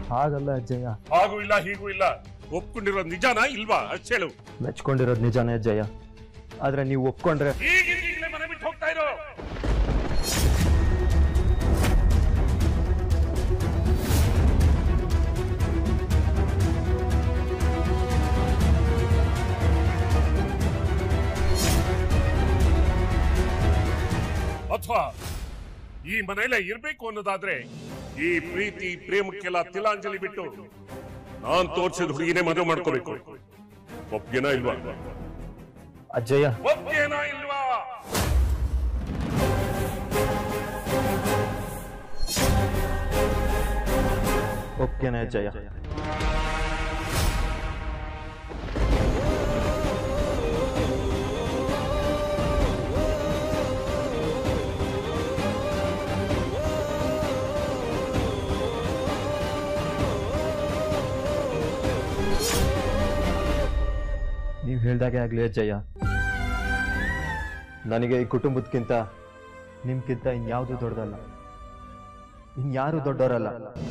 ಹಾಗಲ್ಲ ಅಜ್ಜಯ್ಯ ಹಾಗೂ ಇಲ್ಲ ಹೀಗೂ ಇಲ್ಲ ಒಪ್ಕೊಂಡಿರೋ ನಿಜಾನ ಇಲ್ವಾ ಅಷ್ಟ್ ಹೇಳು ಮೆಚ್ಕೊಂಡಿರೋದು ನಿಜಾನೇ ಅಜ್ಜಯ್ಯ ಆದ್ರೆ ನೀವು ಒಪ್ಕೊಂಡ್ರೆ ಈಗಿಂದೀಗಲೇ ಮನೆ ಬಿಟ್ಟು ಹೋಗ್ತಾ ಇರೋ ಅಥವಾ ಈ ಮನೆಯಲ್ಲೇ ಇರ್ಬೇಕು ಅನ್ನೋದಾದ್ರೆ ಈ ಪ್ರೀತಿ ಪ್ರೇಮಕ್ಕೆಲ್ಲ ತಿಲಾಂಜಲಿ ಬಿಟ್ಟು ನಾನ್ ತೋರ್ಸಿದ ಹುಡುಗಿನೇ ಮದುವೆ ಮಾಡ್ಕೋಬೇಕು ಒಪ್ಗೆನಾ ಇಲ್ವಾ ಅಜ್ಜಯ್ಯ ಒಪ್ಗೆನಾ ಇಲ್ವಾ ಒಪ್ಗೆನೆ ಅಜ್ಜಯ್ಯ ನೀವು ಹೇಳ್ದಾಗೆ ಆಗ್ಲಿ ಅಜ್ಜಯ್ಯ ನನಗೆ ಈ ಕುಟುಂಬದಕ್ಕಿಂತ ನಿಮ್ಗಿಂತ ಇನ್ಯಾವುದು ದೊಡ್ಡದಲ್ಲ ಇನ್ಯಾರು ದೊಡ್ಡವರಲ್ಲ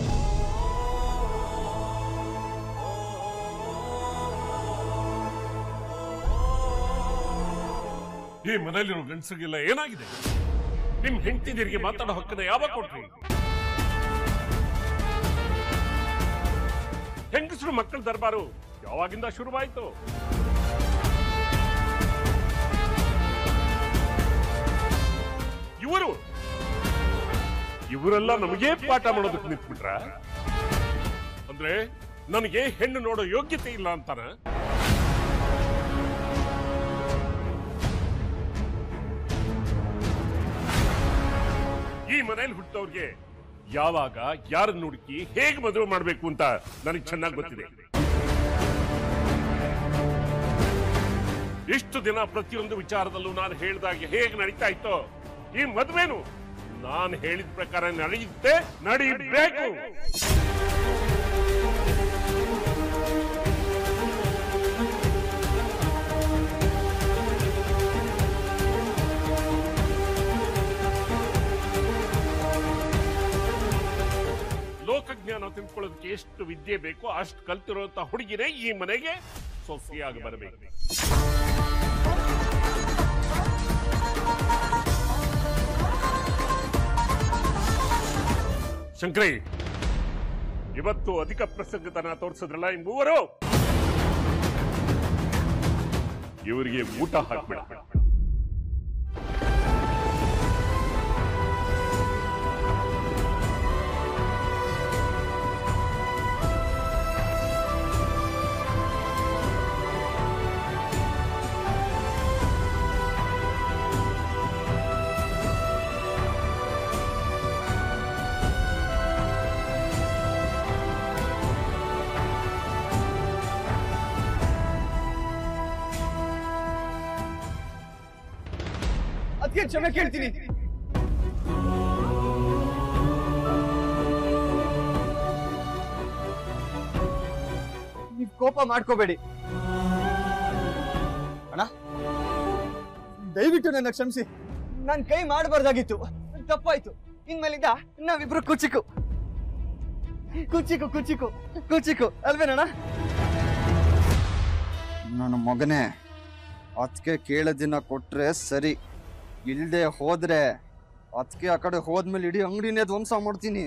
ಈ ಮನೆಯಲ್ಲಿರೋ ಗಂಡಸರಿಗೆಲ್ಲ ಏನಾಗಿದೆ ನಿಮ್ ಹೆಂಡತಿದಿರಿಗೆ ಮಾತಾಡೋ ಹಕ್ಕನ್ನ ಯಾವಾಗ ಕೊಟ್ರಿ ಹೆಂಗಸರು ಮಕ್ಕಳ ದರ್ಬಾರು ಯಾವಾಗಿಂದ ಶುರುವಾಯ್ತು ಇವರು ಇವರೆಲ್ಲ ನಮಗೆ ಪಾಠ ಮಾಡೋದಕ್ಕೆ ನಿಂತ್ಬಿಟ್ರ ಅಂದ್ರೆ ನನಗೆ ಹೆಣ್ಣು ನೋಡೋ ಯೋಗ್ಯತೆ ಇಲ್ಲ ಅಂತಾನ ಈ ಮನೇಲಿ ಹುಟ್ಟವ್ರಿಗೆ ಯಾವಾಗ ಯಾರನ್ನ ಹುಡುಕಿ ಹೇಗೆ ಮದುವೆ ಮಾಡ್ಬೇಕು ಅಂತ ನನಗೆ ಚೆನ್ನಾಗಿ ಗೊತ್ತಿದೆ ಇಷ್ಟು ದಿನ ಪ್ರತಿಯೊಂದು ವಿಚಾರದಲ್ಲೂ ನಾನು ಹೇಳಿದಾಗೆ ಹೇಗೆ ನಡೀತಾ ಇತ್ತೋ ಈ ಮದುವೆನು ನಾನು ಹೇಳಿದ ಪ್ರಕಾರ ನಡೆಯುತ್ತೆ ನಡೀಬೇಕು ಲೋಕಜ್ಞಾನ ತಿಳ್ಕೊಳ್ಳೋದಕ್ಕೆ ಎಷ್ಟು ವಿದ್ಯೆ ಬೇಕೋ ಅಷ್ಟು ಕಲ್ತಿರುವಂತ ಹುಡುಗಿನೇ ಈ ಮನೆಗೆ ಸೊಸೆಯಾಗಿ ಬರಬೇಕು ಶಂಕರಿ ಇವತ್ತು ಅಧಿಕ ಪ್ರಸಂಗತನ ತೋರಿಸಿದ್ರಲ್ಲ ಈ ಮೂವರು ಇವರಿಗೆ ಊಟ ಹಾಕ್ಬೇಡ ಅದಕ್ಕೆ ಕ್ಷಮೆ ಕೇಳ್ತೀನಿ ನೀವ್ ಕೋಪ ಮಾಡ್ಕೋಬೇಡಿ ಅಣ್ಣ ದಯವಿಟ್ಟು ನನ್ನ ಕ್ಷಮಿಸಿ ನಾನ್ ಕೈ ಮಾಡಬಾರ್ದಾಗಿತ್ತು ತಪ್ಪಾಯ್ತು ಇನ್ಮೇಲಿಂದ ನಾವಿಬ್ರು ಕುಚಿಕು ಕುಚಿಕು ಕುಚಿಕು ಕುಚಿಕು ಅಲ್ವೇನಣ್ಣ ನನ್ನ ಮಗನೇ ಅದಕ್ಕೆ ಕೇಳೋದಿನ ಕೊಟ್ರೆ ಸರಿ ಇಲ್ದೆ ಹೋದ್ರೆ ಅದಕ್ಕೆ ಆ ಕಡೆ ಹೋದ್ಮೇಲೆ ಇಡೀ ಅಂಗಡಿನೇ ಧ್ವಂಸ ಮಾಡ್ತೀನಿ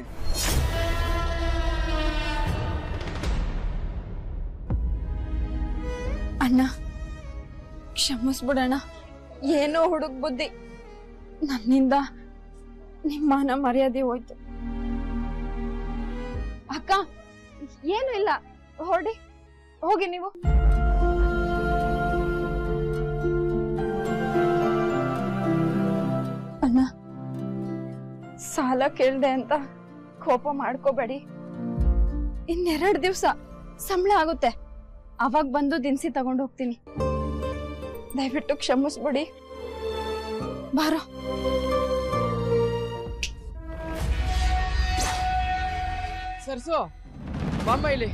ಅಣ್ಣ ಕ್ಷಮಿಸ್ಬಿಡಣ್ಣ ಏನೋ ಹುಡುಗ ಬುದ್ಧಿ ನನ್ನಿಂದ ನಿಮ್ಮ ಮಾನ ಮರ್ಯಾದೆ ಹೋಯ್ತು ಅಕ್ಕ ಏನು ಇಲ್ಲ ಹೊರಡಿ ಹೋಗಿ ನೀವು ಅಣ್ಣ ಸಾಲ ಕೇಳ್ದೆ ಅಂತ ಕೋಪ ಮಾಡ್ಕೋಬೇಡಿ ಇನ್ನೆರಡು ದಿವಸ ಸಂಬಳ ಆಗುತ್ತೆ ಅವಾಗ ಬಂದು ದಿನಸಿ ತಗೊಂಡು ಹೋಗ್ತೀನಿ ದಯವಿಟ್ಟು ಕ್ಷಮಿಸ್ಬಿಡಿ ಬಾರೋ ಸರ್ಸು ಬಾಮ್ಮ ಇಲ್ಲಿ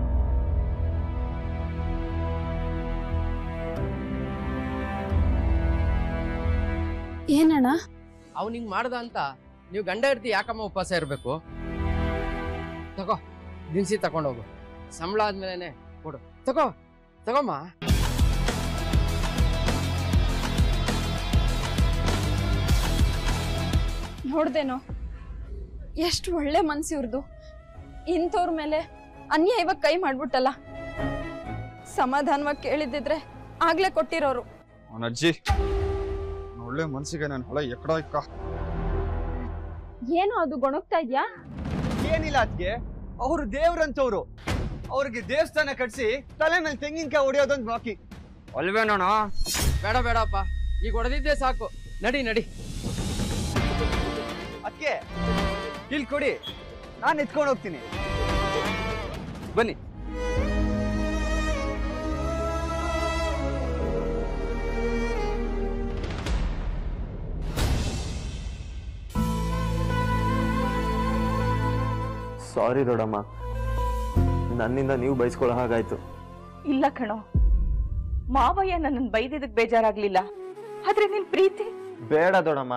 ಏನಣ್ಣ ಅವ್ನು ಹಿಂಗ್ ಮಾಡ್ದ ಅಂತ ನೀವು ಗಂಡ ಇರ್ತಿ ಯಾಕಮ್ಮ ಉಪವಾಸ ಇರ್ಬೇಕು ತಗೋ ದಿನಸಿ ತಗೊಂಡೋಗು ಸಂಬಳ ಆದ್ಮೇಲೆ ಕೊಡು ತಗೋ ತಗೊಮ್ಮ ನೋಡ್ದೇನೋ ಎಷ್ಟು ಒಳ್ಳೆ ಮನ್ಸು ಇವ್ರದು ಇಂಥವ್ರ ಮೇಲೆ ಅನ್ಯಾಯವಾಗಿ ಕೈ ಮಾಡ್ಬಿಟ್ಟಲ್ಲ ಸಮಾಧಾನವಾಗಿ ಕೇಳಿದ್ದಿದ್ರೆ ಆಗ್ಲೇ ಕೊಟ್ಟಿರೋರು ಅವನ ಅಜ್ಜಿ ಅವ್ನ್ ಒಳ್ಳೆ ಮನ್ಸಿಗೆ ನಾನು ಹೊಳೆ ಎಕ್ಕಡ ಇಕ್ಕ ಏನೋ ಅದು ಗೊಣಗ್ತಾ ಇದ್ಯಾ ಏನಿಲ್ಲ ಅದ್ಗೆ ಅವರು ದೇವ್ರಂತವ್ರು ಅವ್ರಿಗೆ ದೇವಸ್ಥಾನ ಕಟ್ಸಿ ತಲೆ ಮೇಲೆ ತೆಂಗಿನಕಾಯಿ ಹೊಡೆಯೋದೊಂದು ಬಾಕಿ ಅಲ್ವೇನೋಣ ಬೇಡ ಬೇಡಪ್ಪ ಈಗ ಹೊಡೆದಿದ್ದೆ ಸಾಕು ನಡಿ ನಡಿ ಅದಕ್ಕೆ ಇಲ್ಲಿ ಕೊಡಿ ನಾನು ಎತ್ಕೊಂಡು ಹೋಗ್ತೀನಿ ಬನ್ನಿ ಸಾರಿ ದೊಡಮ್ಮ ನನ್ನಿಂದ ನೀವು ಬೈಸ್ಕೊಳ್ಳೋ ಹಾಗಾಯ್ತು ಇಲ್ಲ ಕಣೋ ಮಾವಯ್ಯ ನನ್ನನ್ನು ಬೈದಿದ್ದಕ್ಕೆ ಬೇಜಾರಾಗ್ಲಿಲ್ಲ ಆದ್ರೆ ನಿನ್ ಪ್ರೀತಿ ಬೇಡ ದೊಡಮ್ಮ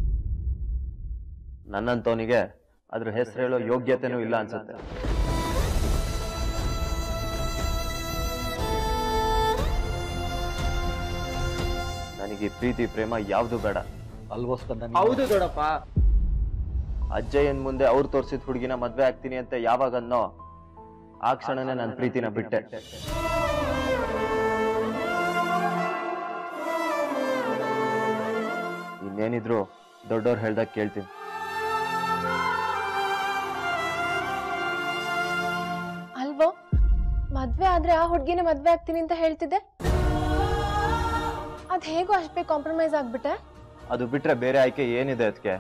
ನನ್ನಂತವನಿಗೆ ಅದ್ರ ಹೆಸರು ಹೇಳೋ ಯೋಗ್ಯತೆನೂ ಇಲ್ಲ ಅನ್ಸುತ್ತೆ ನನಗೆ ಈ ಪ್ರೀತಿ ಪ್ರೇಮ ಯಾವ್ದು ಬೇಡ ಅಲ್ವೋಸ್ಕಂದ ಹೌದು ದೊಡಪ್ಪ ಅಜ್ಜಯ್ಯನ್ ಮುಂದೆ ಅವ್ರು ತೋರ್ಸಿದ ಹುಡುಗಿನ ಮದ್ವೆ ಆಗ್ತೀನಿ ಅಂತ ಯಾವಾಗ ಅನ್ನೋ ಆ ಕ್ಷಣನೇ ನನ್ನ ಪ್ರೀತಿನ ಬಿಟ್ಟೆ ಇನ್ನೇನಿದ್ರು ದೊಡ್ಡವ್ರು ಹೇಳ್ದಾಗ ಕೇಳ್ತೀನಿ ಅಲ್ವೋ ಮದ್ವೆ ಆದ್ರೆ ಆ ಹುಡ್ಗಿನೇ ಮದ್ವೆ ಆಗ್ತೀನಿ ಅಂತ ಹೇಳ್ತಿದ್ದೆ ಅದ್ ಹೇಗೋ ಅಷ್ಟ್ ಬೇಗ ಕಾಂಪ್ರಮೈಸ್ ಆಗ್ಬಿಟ್ಟೆ ಅದು ಬಿಟ್ರೆ ಬೇರೆ ಆಯ್ಕೆ ಏನಿದೆ ಅದಕ್ಕೆ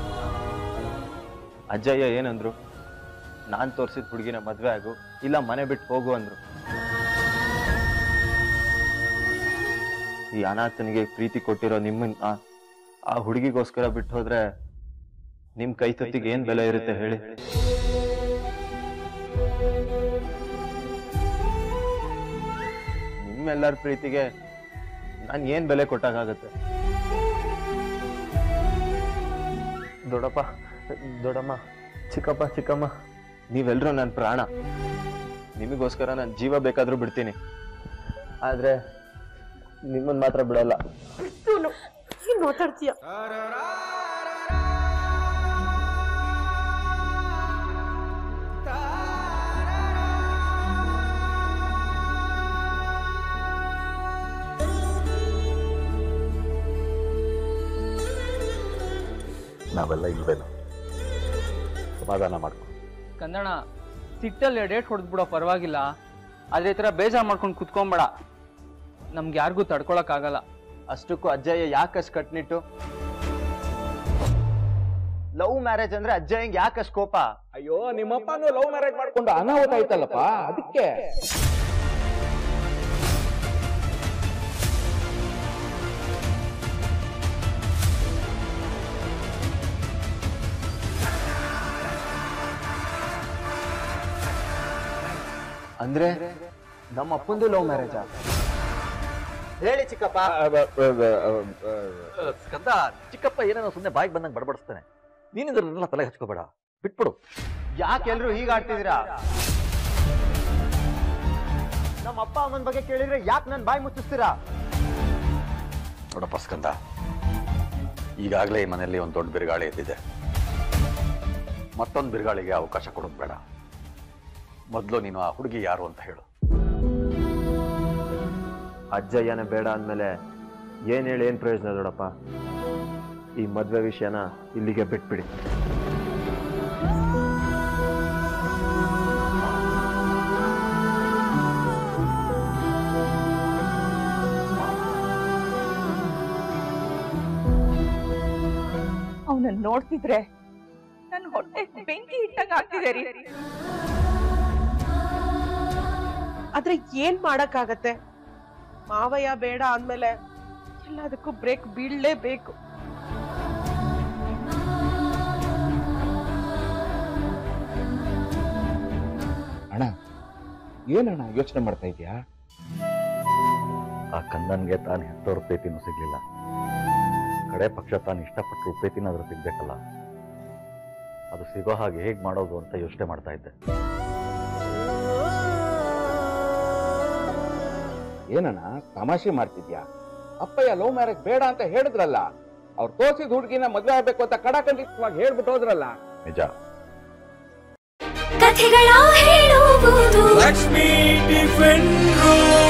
ಅಜ್ಜಯ್ಯ ಏನಂದ್ರು ನಾನ್ ತೋರ್ಸಿದ ಹುಡುಗಿನ ಮದ್ವೆ ಆಗು ಇಲ್ಲ ಮನೆ ಬಿಟ್ಟು ಹೋಗು ಅಂದ್ರು ಈ ಅನಾಥನಿಗೆ ಪ್ರೀತಿ ಕೊಟ್ಟಿರೋ ನಿಮ್ಮನ್ನ ಆ ಹುಡುಗಿಗೋಸ್ಕರ ಬಿಟ್ಟು ಹೋದ್ರೆ ನಿಮ್ ಕೈ ತುತ್ತಿಗೆ ಏನ್ ಬೆಲೆ ಇರುತ್ತೆ ಹೇಳಿ ನಿಮ್ಮೆಲ್ಲರ ಪ್ರೀತಿಗೆ ನಾನ್ ಏನ್ ಬೆಲೆ ಕೊಟ್ಟಾಗತ್ತೆ ದೊಡ್ಡಪ್ಪ ದೊಡ್ಡಮ್ಮ ಚಿಕ್ಕಪ್ಪ ಚಿಕ್ಕಮ್ಮ ನೀವೆಲ್ಲರೂ ನನ್ನ ಪ್ರಾಣ ನಿಮಗೋಸ್ಕರ ನಾನು ಜೀವ ಬೇಕಾದ್ರೂ ಬಿಡ್ತೀನಿ ಆದ್ರೆ ನಿಮ್ಮನ್ನ ಮಾತ್ರ ಬಿಡಲ್ಲ ಮಾತಾಡ್ತೀಯ ನಾವೆಲ್ಲ ಇಲ್ವೇನು ಸಮಾಧಾನ ಮಾಡ್ಕೊ ಕಂದಣ ಸಿಟ್ಟಲ್ಲಿ ಡೇಟ್ ಹೊಡೆದ್ಬಿಡೋ ಪರವಾಗಿಲ್ಲ ಆದ್ರೆ ಈ ಥರ ಬೇಜಾರು ಮಾಡ್ಕೊಂಡು ಕುತ್ಕೊಂಬೇಡ ನಮ್ಗೆ ಯಾರಿಗೂ ತಡ್ಕೊಳಕ್ಕಾಗಲ್ಲ ಅಷ್ಟಕ್ಕೂ ಅಜ್ಜಯ್ಯ ಯಾಕಷ್ಟು ಕಟ್ನಿಟ್ಟು ಲವ್ ಮ್ಯಾರೇಜ್ ಅಂದ್ರೆ ಅಜ್ಜಯ್ಯಂಗೆ ಯಾಕಷ್ಟು ಕೋಪ ಅಯ್ಯೋ ನಿಮ್ಮಪ್ಪನು ಲವ್ ಮ್ಯಾರೇಜ್ ಮಾಡ್ಕೊಂಡು ಅನಾಹುತ ಆಯ್ತಲ್ಲಪ್ಪ ಅದಕ್ಕೆ ಅಂದ್ರೆ ನಮ್ಮ ಅಪ್ಪಂದು ಲವ್ ಮ್ಯಾರೇಜಾ ಹೇಳಿ ಚಿಕ್ಕಪ್ಪ ಸ್ಕಂದ ಚಿಕ್ಕಪ್ಪ ಏನೇನೋ ಸುಮ್ಮನೆ ಬಾಯಿಗೆ ಬಂದಂಗೆ ಬಡಬಡಿಸ್ತಾನೆ ನೀನು ಇದನ್ನೆಲ್ಲ ತಲೆ ಹಚ್ಕೋಬೇಡ ಬಿಟ್ಬಿಡು ಯಾಕೆಲ್ರು ಹೀಗೆ ಆಡ್ತಿದ್ದೀರಾ ನಮ್ಮ ಅಪ್ಪ ಅಮ್ಮನ ಬಗ್ಗೆ ಕೇಳಿದ್ರೆ ಯಾಕೆ ನನ್ ಬಾಯಿ ಮುಚ್ಚಿಸ್ತೀರಾ ನೋಡಪ್ಪ ಸ್ಕಂದ ಈಗಾಗಲೇ ಈ ಮನೆಯಲ್ಲಿ ಒಂದು ದೊಡ್ಡ ಬಿರುಗಾಳಿ ಎದ್ದಿದೆ ಮತ್ತೊಂದು ಬಿರುಗಾಳಿಗೆ ಅವಕಾಶ ಕೊಡೋದು ಬೇಡ ಮೊದಲು ನೀನು ಆ ಹುಡುಗಿ ಯಾರು ಅಂತ ಹೇಳು ಅಜ್ಜಯ್ಯನೇ ಬೇಡ ಅಂದ್ಮೇಲೆ ಏನ್ ಹೇಳಿ ಏನ್ ಪ್ರಯೋಜನ ದೊಡಪ್ಪ ಈ ಮದ್ವೆ ವಿಷಯನ ಇಲ್ಲಿಗೆ ಬಿಟ್ಬಿಡಿ ಅವನನ್ನ ನೋಡ್ತಿದ್ರೆ ನನ್ನ ಹೊಟ್ಟೆ ಬೆಂಕಿ ಇಟ್ಟಂಗ ಆಗ್ತಿದೆ ರೀ ಆದ್ರೆ ಏನ್ ಮಾಡಕ್ಕಾಗತ್ತೆ ಮಾವಯ್ಯ ಬೇಡ ಅಂದ್ಮೇಲೆ ಎಲ್ಲದಕ್ಕೂ ಬ್ರೇಕ್ ಬೀಳ್ಲೇಬೇಕು ಅಣ್ಣ ಏನಣ್ಣ ಯೋಚನೆ ಮಾಡ್ತಾ ಇದೀಯಾ ಆ ಕಂದನ್ಗೆ ತಾನು ಹೆತ್ತೋರ್ ಪ್ರೀತಿನೂ ಸಿಗ್ಲಿಲ್ಲ ಕಡೆ ಪಕ್ಷ ತಾನು ಇಷ್ಟಪಟ್ಟರು ಪ್ರೀತಿನಾದ್ರೂ ಸಿಗ್ಬೇಕಲ್ಲ ಅದು ಸಿಗೋ ಹಾಗೆ ಹೇಗ್ ಮಾಡೋದು ಅಂತ ಯೋಚನೆ ಮಾಡ್ತಾ ಇದ್ದೆ ಏನಣ್ಣ ತಮಾಷೆ ಮಾಡ್ತಿದ್ಯಾ ಅಪ್ಪಯ್ಯ ಲವ್ ಮ್ಯಾರೇಜ್ ಬೇಡ ಅಂತ ಹೇಳಿದ್ರಲ್ಲ ಅವ್ರು ತೋರಿಸಿದ ಹುಡುಗಿನ ಮದ್ವೆ ಆಗ್ಬೇಕು ಅಂತ ಕಡಖಂಡಿತವಾಗಿ ಹೇಳ್ಬಿಟ್ಟು ಹೋದ್ರಲ್ಲ ನಿಜ ಕಥೆಗಳ ಹೇಳುವುದು ಲಕ್ಷ್ಮೀ ಟಿಫಿನ್ ರೂಮ್